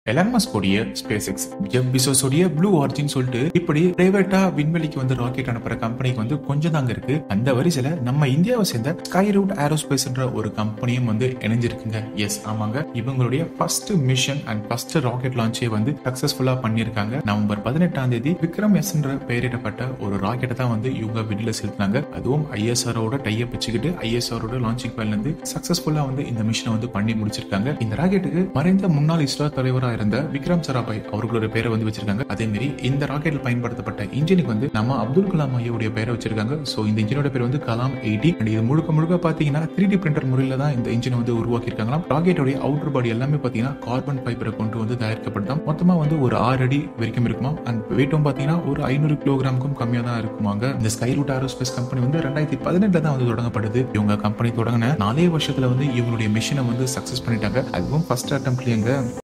Elon மஸ்கோடைய Space X Jeff பிசோஸோடைய Blue Origin சொல்லிட்டு இப்படி பிரைவேட்டா விண்வெளிக்கு வந்து ராக்கெட் அனுப்புற கம்பெனிக்கு வந்து கொஞ்சம் தாங்க இருக்கு அந்த வரிசையில நம்ம இந்தியாவை சேர்ந்த ஸ்கை ரூட் ஏரோஸ்பேஸ்ன்ற ஒரு கம்பெனியும் வந்து இணைஞ்சிருக்குங்க எஸ் ஆமாங்க இவங்களுடைய first mission and first rocket லான்ச்சே வந்து சக்சஸ்ஃபுல்லா பண்ணியிருக்காங்க நவம்பர் பதினெட்டாம் தேதி விக்ரம் எஸ் என்ற பெயரிடப்பட்ட ஒரு ராக்கெட்டை தான் வந்து இவங்க விண்ணில செலுத்தினாங்க அதுவும் ஐஎஸ்ஆரோட டைப் வச்சுக்கிட்டு ஐஎஸ்ஆரோட லான்ச்சிங் பேர்ல இருந்து சக்சஸ்ஃபுல்லா வந்து இந்த மிஷனை வந்து பண்ணி முடிச்சிருக்காங்க இந்த ராக்கெட்டுக்கு மறைந்த முன்னாள் இஸ்ரோ தலைவரா இருந்த விக்ரம் சராபாய் அவர்களோட பேரை வந்து வச்சிருக்காங்க அதே மாதிரி இந்த ராக்கெட்ல பயன்படுத்தப்பட்ட இன்ஜினுக்கு வந்து நம்ம அப்துல் கலாம் ஐயாவுடைய பேரை வச்சிருக்காங்க சோ இந்த இன்ஜினோட பேர் வந்து கலாம் எயிட்டி அண்ட் இது முழுக்க முழுக்க பாத்தீங்கன்னா த்ரீ டி பிரிண்டர் முறையில தான் இந்த இன்ஜினை வந்து உருவாக்கியிருக்காங்களாம் ராக்கெட்டோட அவுட்டர் பாடி எல்லாமே பாத்தீங்கன்னா கார்பன் ஃபைபரை கொண்டு வந்து தயாரிக்கப்பட்டதாம் மொத்தமா வந்து ஒரு ஆறு அடி வரைக்கும் இருக்குமா அண்ட் வெயிட்டும் பாத்தீங்கன்னா ஒரு ஐநூறு கிலோகிராமுக்கும் கம்மியா தான் இருக்குமாங்க இந்த ஸ்கை ரூட் ஏரோஸ்பேஸ் கம்பெனி வந்து ரெண்டாயிரத்தி பதினெட்டுல தான் வந்து தொடங்கப்படுது இவங்க கம்பெனி தொடங்கின நாலே வருஷத்துல வந்து இவங்களுடைய மிஷினை வந்து சக்சஸ் பண்ணிட்டாங்க அதுவும் ஃபர்ஸ்ட் அட்டம்ப்ட்லயங்க